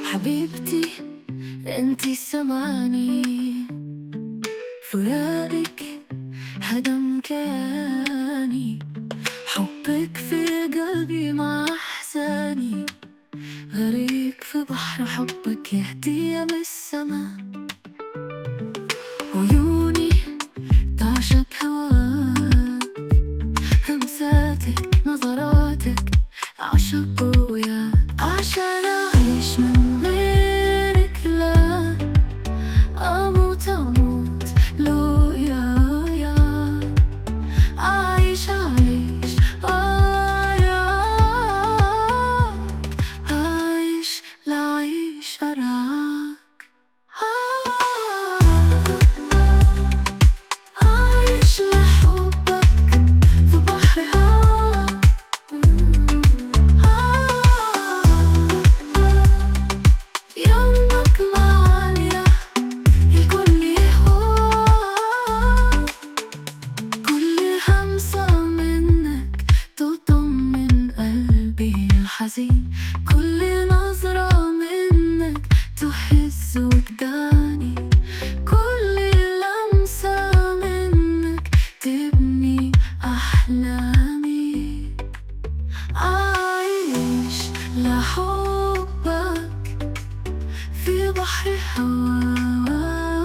حبيبتي انتي سمعني فراقك هدم كياني حبك في قلبي مع احزاني غريق في بحر حبك يهدي من السما عيوني تعشق هواك همساتك نظراتك عشق وياك عشان أعيش من غيرك لا أموت أموت لو يا يا أعيش أعيش آه يا أعيش لأعيش أراك أعيش لحبك في بحر هواك يومك معايا الكل هو كل همسة منك تطمن قلبي الحزين كل نظرة منك تحس وجداني كل لمسة منك تبني أحلامي أعيش لحبك في بحر هواك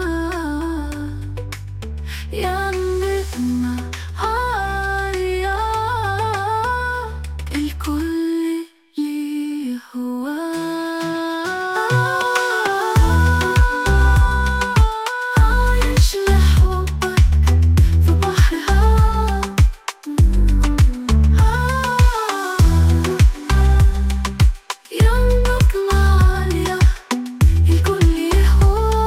يا النجمة عالية الكل لي هو عايش لحبك في بحر هواك يومك معايا الكل هو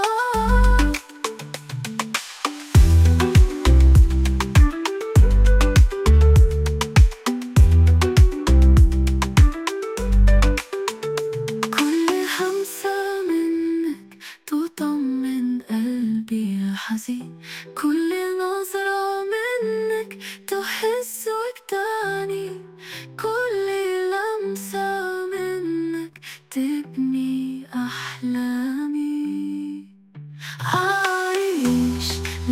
كل همسة منك تطمن قلبي الحزين كل نظرة منك تحس وجداني كل لمسة منك تبني أحلامي أعيش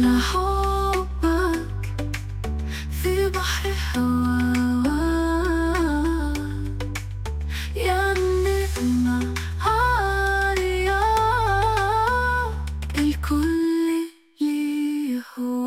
لحبك في بحر هواك يا النجمة عالية الكل لي هو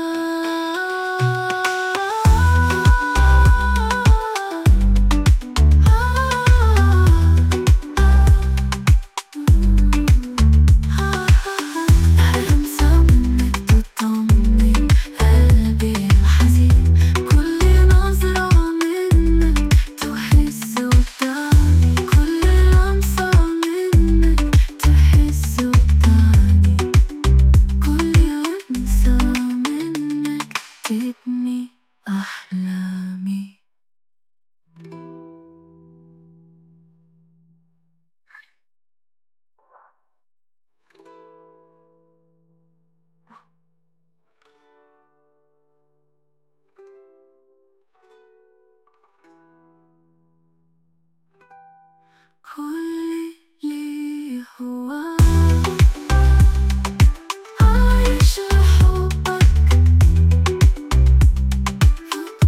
همسة منك تطمن قلبي الحزين كل نظرة منك تحس وتعني كل لمسة منك تحس وتعني كل لمسة منك تبني أحلام